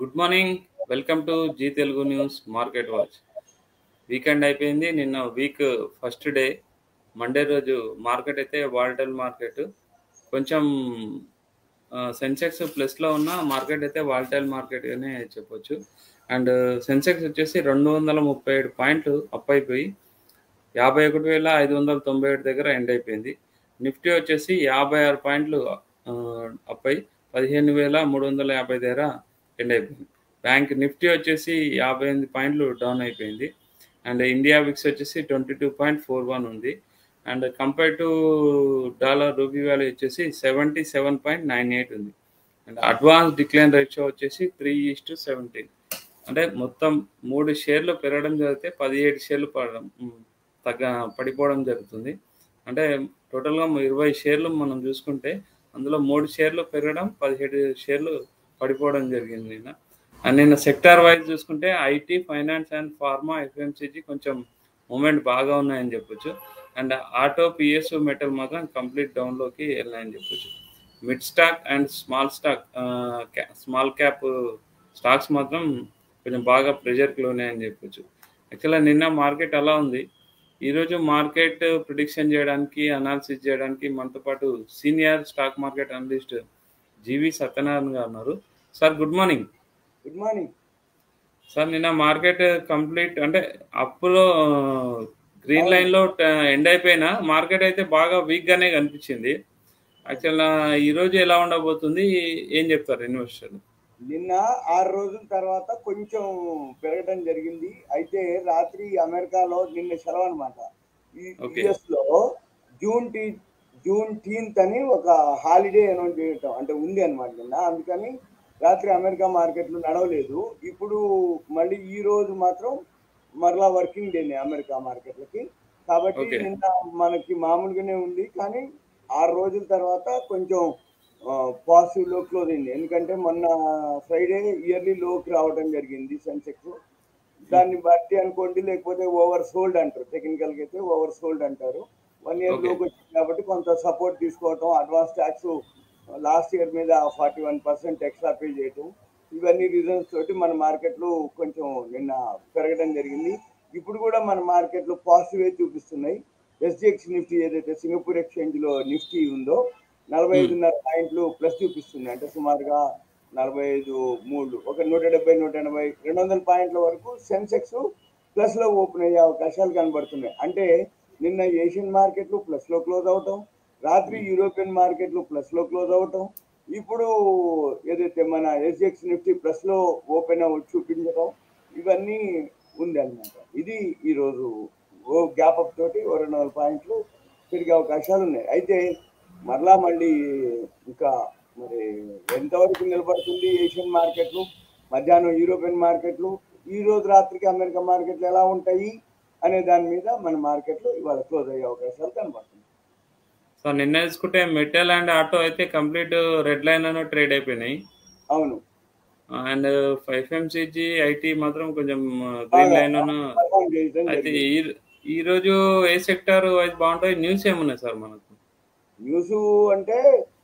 Good morning welcome to Zee Telugu news market watch weekend అయిపోయింది నిన్న week first day Monday రోజు market అయితే volatile market కొంచెం సెన్సెక్స్ ప్లస్లో ఉన్న మార్కెట్ అయితే వాల్టైల్ మార్కెట్ అనే చెప్పొచ్చు అండ్ సెన్సెక్స్ వచ్చేసి రెండు వందల ముప్పై ఏడు పాయింట్లు అప్ అయిపోయి యాభై ఒకటి వేల ఐదు వందల తొంభై ఏడు దగ్గర ఎండ్ అయిపోయింది నిఫ్టీ వచ్చేసి యాభై ఆరు పాయింట్లు అప్ అయి పదిహేను వేల మూడు వందల యాభై దగ్గర ఎండ్ అయిపోయింది బ్యాంక్ నిఫ్టీ వచ్చేసి యాభై ఎనిమిది పాయింట్లు డౌన్ అయిపోయింది అండ్ ఇండియా విక్స్ వచ్చేసి twenty two point four one ఉంది and compare to dollar rupee value వచ్చేసి seventy seven point nine eight ఉంది అండ్ అడ్వాన్స్ డిక్లైన్ రేషియో వచ్చేసి త్రీ ఈస్ టు సెవెంటీన్ అంటే మొత్తం మూడు షేర్లు పెరగడం జరిగితే పదిహేడు షేర్లు పడడం తగ్గ పడిపోవడం జరుగుతుంది అంటే టోటల్గా ఇరవై షేర్లు మనం చూసుకుంటే అందులో మూడు షేర్లు పెరగడం పదిహేడు షేర్లు పడిపోవడం జరిగింది నిన్న అండ్ నిన్న సెక్టార్ వైజ్ చూసుకుంటే IT finance and pharma FMCG కొంచెం మూమెంట్ బాగా ఉన్నాయని చెప్పొచ్చు అండ్ ఆటో పిఎస్ మెటల్ మాత్రం కంప్లీట్ డౌన్లోకి వెళ్ళాయని చెప్పొచ్చు mid stock and small stock small cap stocks మాత్రం కొంచెం బాగా ప్రెషర్కి ఉన్నాయని చెప్పొచ్చు యాక్చువల్గా నిన్న మార్కెట్ అలా ఉంది ఈరోజు మార్కెట్ ప్రిడిక్షన్ చేయడానికి అనాలిసిస్ చేయడానికి మనతో పాటు senior stock market analyst GV Satyanarayana గారు ఉన్నారు sir good morning good morning sir నిన్న మార్కెట్ కంప్లీట్ అంటే అప్పులో గ్రీన్ లైన్ లో ఎండ్ అయిపోయినా మార్కెట్ అయితే బాగా వీక్ గానే కనిపించింది యాక్చువల్గా ఈ రోజు ఎలా ఉండబోతుంది ఏం చెప్తారు ఇన్వెస్టర్లు నిన్న ఆరు రోజుల తర్వాత కొంచెం పెరగడం జరిగింది అయితే రాత్రి అమెరికాలో నిన్న సెలవు అనమాట ఈ Okay. యుఎస్ లో జూన్ టీ జూన్ టీన్త్ అని ఒక హాలిడే అనౌన్స్ చేయటం అంటే ఉంది అనమాట నిన్న అందుకని రాత్రి అమెరికా మార్కెట్లు నడవలేదు ఇప్పుడు మళ్ళీ ఈ రోజు మాత్రం మరలా వర్కింగ్ డేనే అమెరికా మార్కెట్లకి కాబట్టి Okay. నిన్న మనకి మామూలుగానే ఉంది కానీ ఆరు రోజుల తర్వాత కొంచెం పాజిటివ్ లో క్లోజ్ అయింది ఎందుకంటే మొన్న ఫ్రైడే ఇయర్లీ లోకి రావడం జరిగింది సెన్సెక్స్ దాన్ని బట్టి అనుకోండి లేకపోతే ఓవర్ సోల్డ్ అంటారు టెక్నికల్ గా అయితే ఓవర్ సోల్డ్ అంటారు వన్ ఇయర్ Okay. లోకి వచ్చింది కాబట్టి కొంత సపోర్ట్ తీసుకోవటం అడ్వాన్స్ ట్యాక్స్ లాస్ట్ ఇయర్ మీద forty one percent extra pay చేయటం ఇవన్నీ రీజన్స్ తోటి మన మార్కెట్లు కొంచెం నిన్న పెరగడం జరిగింది ఇప్పుడు కూడా మన మార్కెట్లు పాజిటివ్ చూపిస్తున్నాయి ఎస్జిఎక్స్ నిఫ్టీ ఏదైతే సింగపూర్ ఎక్స్చేంజ్ లో నిఫ్టీ ఉందో నలభై ఐదున్నర పాయింట్లు ప్లస్ చూపిస్తుంది అంటే సుమారుగా నలభై ఐదు మూడు ఒక నూట డెబ్బై నూట ఎనభై రెండు వందల పాయింట్ల వరకు సెన్సెక్స్ ప్లస్ లో ఓపెన్ అయ్యే అవకాశాలు కనబడుతున్నాయి అంటే నిన్న ఏషియన్ మార్కెట్లు ప్లస్ లో క్లోజ్ అవటం రాత్రి యూరోపియన్ మార్కెట్లు ప్లస్ లో క్లోజ్ అవటం ఇప్పుడు ఏదైతే మన ఎస్ఎక్స్ నిఫ్టీ ప్లస్ లో ఓపెన్ అవ్వ చూపించడం ఇవన్నీ ఉంది అనమాట ఇది ఈరోజు ఓ గ్యాప్ అప్ తోటి ఓ రెండు వందల పాయింట్లు పెరిగే అవకాశాలు ఉన్నాయి అయితే మరలా మళ్ళీ ఇంకా మరి ఎంతవరకు నిలబడుతుంది ఏషియన్ మార్కెట్లు మధ్యాహ్నం యూరోపియన్ మార్కెట్లు ఈ రోజు రాత్రికి అమెరికా మార్కెట్లు ఎలా ఉంటాయి అనే దాని మీద మన మార్కెట్లు ఇవాళ క్లోజ్ అయ్యే అవకాశాలు కనబడుతుంది సో నిన్న చూసుకుంటే మెటల్ అండ్ ఆటో అయితే కంప్లీట్ రెడ్ లైన్ లో ట్రేడ్ అయిపోయినాయి అవును అండ్ ఎఫ్ఎంసీజీ ఐటీ మాత్రం కొంచెం గ్రీన్ లైన్ పర్ఫామ్ చేయడం అయితే జరిగింది. ఈ ఈ రోజు ఏ సెక్టర్ వైజ్ బాగుంటాయి న్యూస్ ఏమున్నాయి సార్ మనకు న్యూస్ అంటే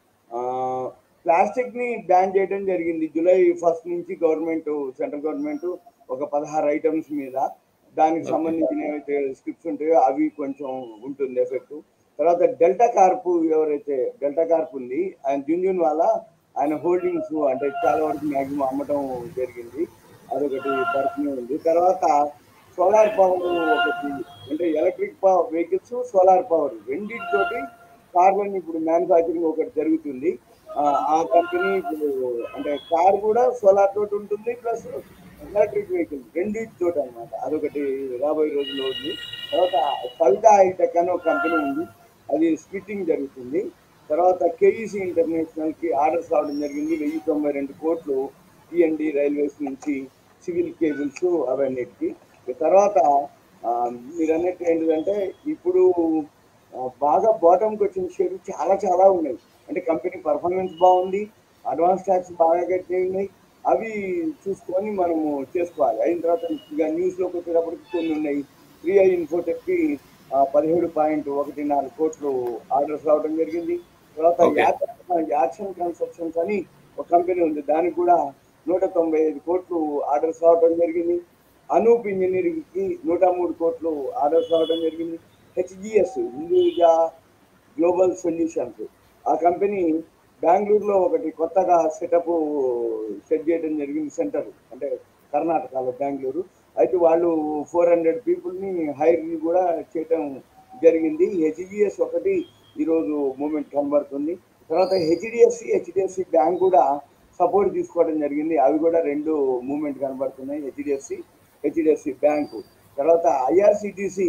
ప్లాస్టిక్ ని బ్యాన్ చేయడం జరిగింది జూలై ఫస్ట్ నుంచి గవర్నమెంట్ సెంట్రల్ గవర్నమెంట్ ఒక పదహారు ఐటమ్స్ మీద దానికి Okay. సంబంధించిన ఏవైతే స్క్రిప్ట్స్ ఉంటాయో అవి కొంచెం ఉంటుంది ఎఫెక్ట్ తర్వాత డెల్టా కార్ప్ ఎవరైతే డెల్టా కార్ప్ ఉంది ఆయన జుంజున్ వాళ్ళ ఆయన హోల్డింగ్స్ అంటే చాలా వరకు మ్యాక్సిమం అమ్మటం జరిగింది అదొకటి పరిచయం ఉంది తర్వాత సోలార్ పవర్ ఒకటి అంటే electric power vehicles solar power రెండింటితోటి కార్లను ఇప్పుడు మ్యానుఫ్యాక్చరింగ్ ఒకటి జరుగుతుంది ఆ, ఆ కంపెనీ ఇప్పుడు అంటే కార్ కూడా సోలార్ తోటి ఉంటుంది ప్లస్ ఎలక్ట్రిక్ వెహికల్ రెండింటితో అనమాట అదొకటి రాబోయే రోజుల్లో ఉంది తర్వాత సవిత హైటెక్ అని ఒక కంపెనీ ఉంది అది స్ప్లిట్టింగ్ జరుగుతుంది తర్వాత కేఈసి ఇంటర్నేషనల్ కి ఆర్డర్స్ రావడం జరిగింది వెయ్యి తొంభై రెండు కోట్లు టిఎన్డి రైల్వేస్ నుంచి సివిల్ కేబుల్స్ అవన్నిటికి ఇక తర్వాత ఆ, మీరు అన్నట్టు ఏంటిదంటే ఇప్పుడు ఆ, బాగా బాటంకి వచ్చిన షేర్లు చాలా చాలా ఉన్నాయి అంటే కంపెనీ పర్ఫార్మెన్స్ బాగుంది అడ్వాన్స్ ట్యాక్స్ బాగా కట్టి ఉన్నాయి అవి చూసుకొని మనము చేసుకోవాలి అయిన తర్వాత ఇక న్యూస్లోకి వచ్చేటప్పటికి కొన్ని ఉన్నాయి ప్రియా ఇన్ఫోటెక్కి పదిహేడు పాయింట్ ఒకటి నాలుగు కోట్లు ఆర్డర్స్ రావడం జరిగింది తర్వాత Okay. యాక్షన్ కన్స్ట్రక్షన్స్ అని ఒక కంపెనీ ఉంది దానికి కూడా నూట తొంభై ఐదు కోట్లు ఆర్డర్స్ రావడం జరిగింది అనూప్ ఇంజనీరింగ్ కి నూట మూడు కోట్లు ఆర్డర్స్ రావడం జరిగింది హెచ్జిఎస్ హిందూజా గ్లోబల్ సొల్యూషన్స్ ఆ కంపెనీ బెంగళూరులో ఒకటి కొత్తగా సెటప్ సెట్ చేయడం జరిగింది సెంటర్ అంటే కర్ణాటకలో బెంగళూరు అయితే వాళ్ళు ఫోర్ హండ్రెడ్ పీపుల్ని హైర్ కూడా చేయడం జరిగింది హెచ్డిఎస్ ఒకటి ఈరోజు మూమెంట్ కనబడుతుంది తర్వాత హెచ్డిఎఫ్సి హెచ్డిఎఫ్సి బ్యాంక్ కూడా సపోర్ట్ తీసుకోవడం జరిగింది అవి కూడా రెండు మూమెంట్ కనబడుతున్నాయి హెచ్డిఎఫ్సి హెచ్డిఎఫ్సి బ్యాంకు తర్వాత ఐఆర్సిటిసి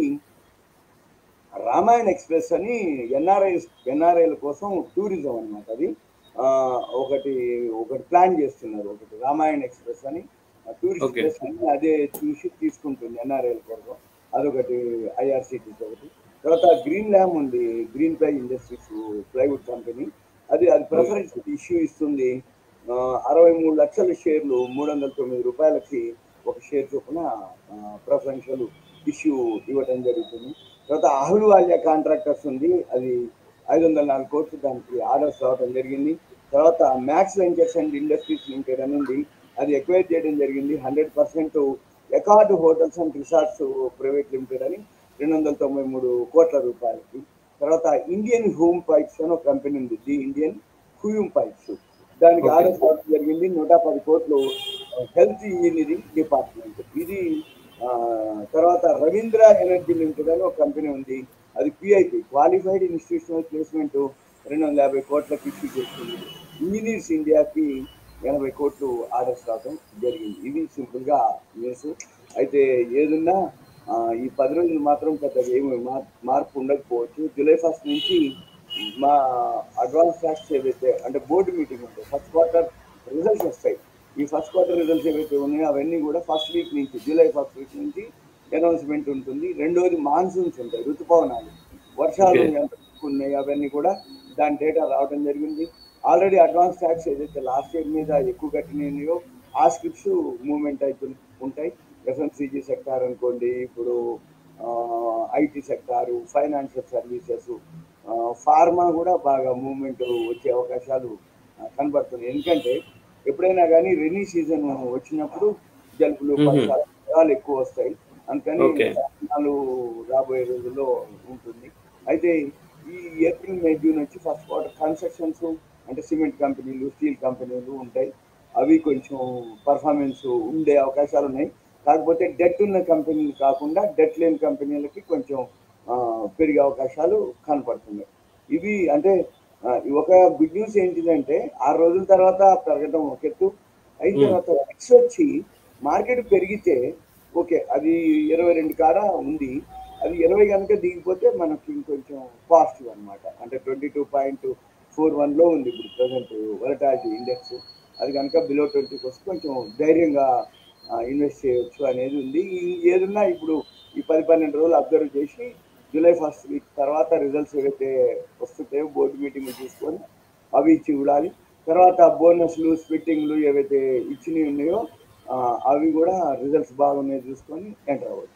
రామాయణ ఎక్స్ప్రెస్ అని ఎన్ఆర్ఐ ఎన్ఆర్ఐల కోసం టూరిజం అనమాట అది ఆ, ఒకటి ఒకటి ప్లాన్ చేస్తున్నారు ఒకటి రామాయణ ఎక్స్ప్రెస్ అని టూరిస్ట్ Okay. ప్లేస్ అని అదే చూసి తీసుకుంటుంది ఎన్ఆర్ఐల కోసం అదొకటి ఐఆర్సిటీస్ ఒకటి తర్వాత గ్రీన్ ల్యామ్ ఉంది Greenply industries plywood company అది అది ప్రిఫరెన్స్ ఇష్యూ ఇస్తుంది ఆ, అరవై మూడు లక్షల షేర్లు మూడు వందల తొమ్మిది రూపాయలకి ఒక షేర్ చొప్పున ప్రిఫరెన్షియల్ ఇష్యూ ఇవ్వటం జరుగుతుంది తర్వాత అహ్లువాలియా కాంట్రాక్టర్స్ ఉంది అది ఐదు వందల నాలుగు కోట్లు దానికి ఆర్డర్స్ రావడం జరిగింది తర్వాత Max ventures and industries limited అని ఉంది అది ఎక్వైర్ చేయడం జరిగింది hundred percent Accor hotels and resorts private limited అని రెండు వందల తొంభై మూడు కోట్ల రూపాయలకి తర్వాత ఇండియన్ హోమ్ పైప్స్ అని ఒక కంపెనీ ఉంది ది ఇండియన్ హ్యూమ్ పైప్స్ దానికి Okay. ఆర్డర్స్ రావడం జరిగింది నూట పది కోట్లు హెల్త్ ఇంజనీరింగ్ డిపార్ట్మెంట్ ఇది ఆ, తర్వాత రవీంద్ర ఎనర్జీ లిమిటెడ్ అని ఒక కంపెనీ ఉంది అది పిఐపి క్వాలిఫైడ్ ఇన్స్టిట్యూషనల్ ప్లేస్మెంట్ రెండు వందల యాభై కోట్లకు ఇష్యూ చేస్తుంది ఇంజనీర్స్ ఇండియాకి ఎనభై కోట్లు ఆర్డర్స్ రావడం జరిగింది ఇది సింపుల్ గా న్యూస్ అయితే ఏదున్నా ఆ, ఈ పది రోజులు మాత్రం పెద్దగా ఏమి మార్- మార్పు ఉండకపోవచ్చు జూలై ఫస్ట్ నుంచి మా అడ్వాన్స్ ట్యాక్స్ ఏవైతే అంటే బోర్డు మీటింగ్ ఉంటాయి ఫస్ట్ క్వార్టర్ రిజల్ట్స్ వస్తాయి ఈ ఫస్ట్ క్వార్టర్ రిజల్ట్స్ ఏవైతే ఉన్నాయో అవన్నీ కూడా ఫస్ట్ వీక్ నుంచి జూలై ఫస్ట్ వీక్ నుంచి అనౌన్స్మెంట్ ఉంటుంది రెండోది మాన్సూన్స్ ఉంటాయి ఋతుపవనాలు వర్షాలు Okay. ఎంత ఉన్నాయి అవన్నీ కూడా దాని డేటా రావడం జరిగింది ఆల్రెడీ అడ్వాన్స్ ట్యాక్స్ ఏదైతే లాస్ట్ ఇయర్ మీద ఎక్కువ కట్టినాయో ఆ స్క్రిప్ట్స్ మూవ్మెంట్ అవుతు ఉంటాయి ఎఫ్ఎంసీజీ సెక్టార్ అనుకోండి ఇప్పుడు IT sector financial services pharma కూడా బాగా మూవ్మెంట్ వచ్చే అవకాశాలు ఆ, కనబడుతున్నాయి ఎందుకంటే ఎప్పుడైనా కానీ రెనీ సీజన్ వచ్చినప్పుడు జలుబులు Mhm. వర్షాలు జ్వరాలు ఎక్కువ వస్తాయి అందుకని Okay. వర్షాలు రాబోయే రోజుల్లో ఉంటుంది అయితే ఈ ఏప్రిల్ మే జూన్ వచ్చి ఫస్ట్ క్వార్టర్ కన్స్ట్రక్షన్స్ అంటే సిమెంట్ కంపెనీలు స్టీల్ కంపెనీలు ఉంటాయి అవి కొంచెం పర్ఫార్మెన్స్ ఉండే అవకాశాలు ఉన్నాయి కాకపోతే డెట్ ఉన్న కంపెనీలు కాకుండా డెట్ లేని కంపెనీలకి కొంచెం ఆ, పెరిగే అవకాశాలు కనపడుతున్నాయి ఇవి అంటే ఆ, ఒక గుడ్ న్యూస్ ఏంటిదంటే ఆరు రోజుల తర్వాత పెరగడం ఒక ఎత్తు అయిన Hmm. తర్వాత నెక్స్ట్ వచ్చి మార్కెట్ పెరిగితే ఓకే అది ఇరవై రెండు కాడ ఉంది అది ఇరవై కనుక దిగిపోతే మనకి ఇంకొంచెం పాజిటివ్ అన్నమాట అంటే ట్వంటీ టూ పాయింట్ ఫోర్ వన్లో ఉంది ఇప్పుడు ప్రజెంట్ వరటాలిటీ ఇండెక్స్ అది కనుక బిలో ట్వంటీకి వస్తే కొంచెం ధైర్యంగా ఇన్వెస్ట్ చేయొచ్చు అనేది ఉంది ఈ- ఏదున్నా ఇప్పుడు ఈ పది పన్నెండు రోజులు అబ్జర్వ్ చేసి జూలై ఫస్ట్ వీక్ తర్వాత రిజల్ట్స్ ఏవైతే వస్తుంటాయో బోర్డు మీటింగ్ చూసుకొని అవి ఇచ్చి చూడాలి తర్వాత బోనస్లు స్ప్లిట్టింగ్లు ఏవైతే ఇచ్చినవి ఉన్నాయో ఆ, అవి కూడా రిజల్ట్స్ బాగున్నాయి చూసుకొని ఎంటర్ అవ్వచ్చు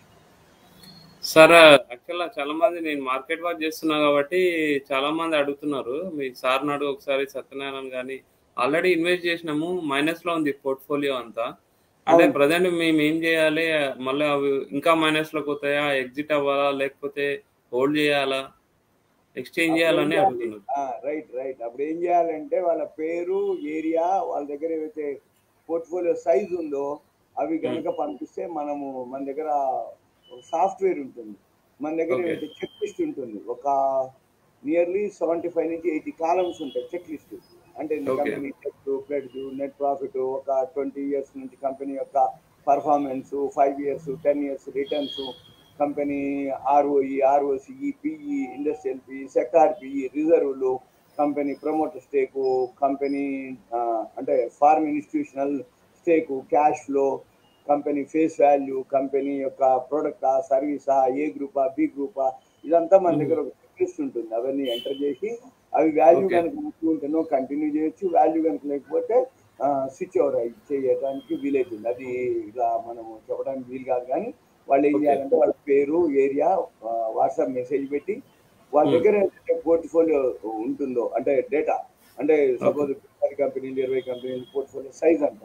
సార్ యాక్చువల్గా చాలా మంది నేను మార్కెట్ వర్క్ చేస్తున్నా కాబట్టి చాలా మంది అడుగుతున్నారు మీ సార్ నాడు ఒకసారి సత్యనారాయణ కానీ ఆల్రెడీ ఇన్వెస్ట్ చేసినాము మైనస్ లో ఉంది పోర్ట్ఫోలియో అంతా అంటే అవును. ప్రజెంట్ మేము ఏం చేయాలి మళ్ళీ అవి ఇంకా మైనస్ లోకి పోతాయా ఎగ్జిట్ అవ్వాలా లేకపోతే హోల్డ్ చేయాలా ఎక్స్చేంజ్ చేయాలని అడుగుతున్నారు రైట్ రైట్ అప్పుడు ఏం చేయాలంటే వాళ్ళ పేరు ఏరియా వాళ్ళ దగ్గర ఏవైతే పోర్ట్ఫోలియో సైజ్ ఉందో అవి కనుక పంపిస్తే మనము మన దగ్గర సాఫ్ట్వేర్ ఉంటుంది మన దగ్గర Okay. ఏవైతే చెక్ లిస్ట్ ఉంటుంది ఒక నియర్లీ సెవెంటీ ఫైవ్ నుంచి ఎయిటీ కాలమ్స్ ఉంటాయి చెక్ లిస్ట్ అంటే Okay. Company check pledge net profit ఒక ట్వంటీ ఇయర్స్ నుంచి కంపెనీ యొక్క performance five years ten years returns company ROE ROCE PE industrial PE sector PE రిజర్వ్లు company promoter stake company అంటే foreign institutional stake cash flow company face value company యొక్క ప్రోడక్టా సర్వీసా ఏ గ్రూపా B గ్రూపా ఇదంతా మన Mhm. దగ్గర ఒక లిస్ట్ ఉంటుంది అవన్నీ ఎంటర్ చేసి అవి వాల్యూ Okay. కనుక మంచిగా ఉంటేనో కంటిన్యూ చేయొచ్చు వాల్యూ కనుక లేకపోతే స్విచ్ ఓవర్ అయ్యి చేయడానికి వీలవుతుంది అది ఇలా మనము చెప్పడానికి వీలు కాదు కానీ వాళ్ళు ఏం Okay. చేయాలంటే వాళ్ళ పేరు ఏరియా వాట్సాప్ మెసేజ్ పెట్టి వాళ్ళ Hmm. దగ్గర పోర్ట్ఫోలియో ఉంటుందో అంటే డేటా అంటే సపోజ్ పది కంపెనీలు ఇరవై కంపెనీలు పోర్ట్ఫోలియో సైజ్ అంటాం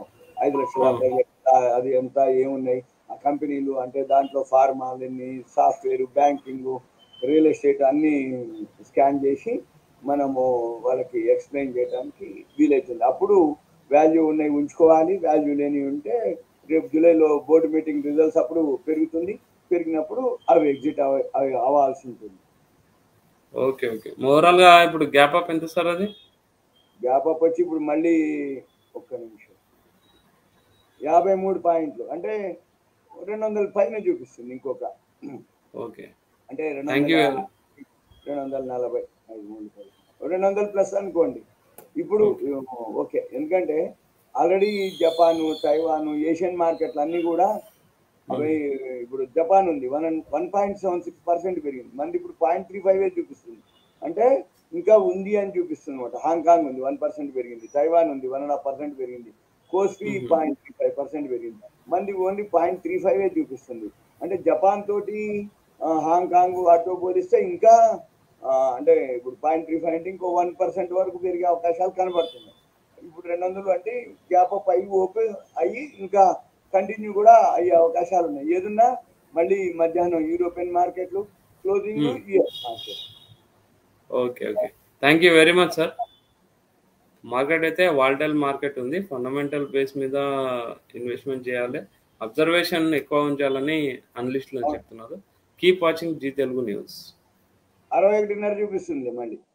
ఐదు లక్షల ఆ. పది లక్షల అది ఎంత ఏమున్నాయి ఆ కంపెనీలు అంటే దాంట్లో ఫార్మాలన్నీ సాఫ్ట్వేర్ బ్యాంకింగ్ రియల్ ఎస్టేట్ అన్ని స్కాన్ చేసి మనము వాళ్ళకి ఎక్స్ప్లెయిన్ చేయడానికి వీలవుతుంది అప్పుడు వాల్యూ ఉన్నాయి ఉంచుకోవాలి వాల్యూ లేని ఉంటే రేపు జూలైలో బోర్డు మీటింగ్ రిజల్ట్స్ అప్పుడు పెరుగుతుంది పెరిగినప్పుడు అవి ఎగ్జిట్ అవ అవి అవ్వాల్సి ఉంటుంది ఓకే ఓకే ఓవరాల్గా ఇప్పుడు గ్యాప్ అప్ ఎంత సార్ అది గ్యాప్ అప్ వచ్చి ఇప్పుడు మళ్ళీ ఒక్క నిమిషం యాభై మూడు పాయింట్లు అంటే రెండు వందల పైన చూపిస్తుంది ఇంకొక ఓకే అంటే రెండు థ్యాంక్ యూ వందల రెండు వందల నలభై ఐదు మూడు పది. రెండు వందల ప్లస్ అనుకోండి ఇప్పుడు ఓకే ఎందుకంటే ఆల్రెడీ జపాన్ తైవాన్ ఏషియన్ మార్కెట్లు అన్నీ కూడా అవి ఇప్పుడు జపాన్ ఉంది one one point seven six percent పెరిగింది మంది ఇప్పుడు పాయింట్ త్రీ ఫైవ్ చూపిస్తుంది అంటే ఇంకా ఉంది అని చూపిస్తుంది అనమాట హాంకాంగ్ ఉంది వన్ పర్సెంట్ పెరిగింది తైవాన్ ఉంది వన్ అండ్ హాఫ్ పర్సెంట్ పెరిగింది కోస్పీ Mhm. Point three five percent పెరిగింది మంది ఓన్లీ పాయింట్ త్రీ ఫైవ్ చూపిస్తుంది అంటే జపాన్ తోటి ఆ, హాంకాంగ్ వాటితో పోలిస్తే ఇంకా ఆ, అంటే ఇప్పుడు పాయింట్ త్రీ ఫైవ్ అంటే ఇంకో వన్ పర్సెంట్ వరకు పెరిగే అవకాశాలు కనబడుతున్నాయి ఇప్పుడు రెండు వందలు అంటే గ్యాప్ అప్ అయ్యి ఓపెన్ అయ్యి ఇంకా కంటిన్యూ కూడా అయ్యే అవకాశాలు ఉన్నాయి ఏదున్నా మళ్ళీ మధ్యాహ్నం యూరోపియన్ మార్కెట్లు closing Hmm. US market okay okay thank you very much sir market అయితే వాల్టైల్ మార్కెట్ ఉంది ఫండమెంటల్ బేస్ మీద ఇన్వెస్ట్మెంట్ చేయాలి అబ్జర్వేషన్ ఎక్కువ ఉంచాలని అనలిస్టులు చెప్తున్నారు keep watching Zee Telugu news అరవై ఒకటిన్నర చూపిస్తుంది మళ్ళీ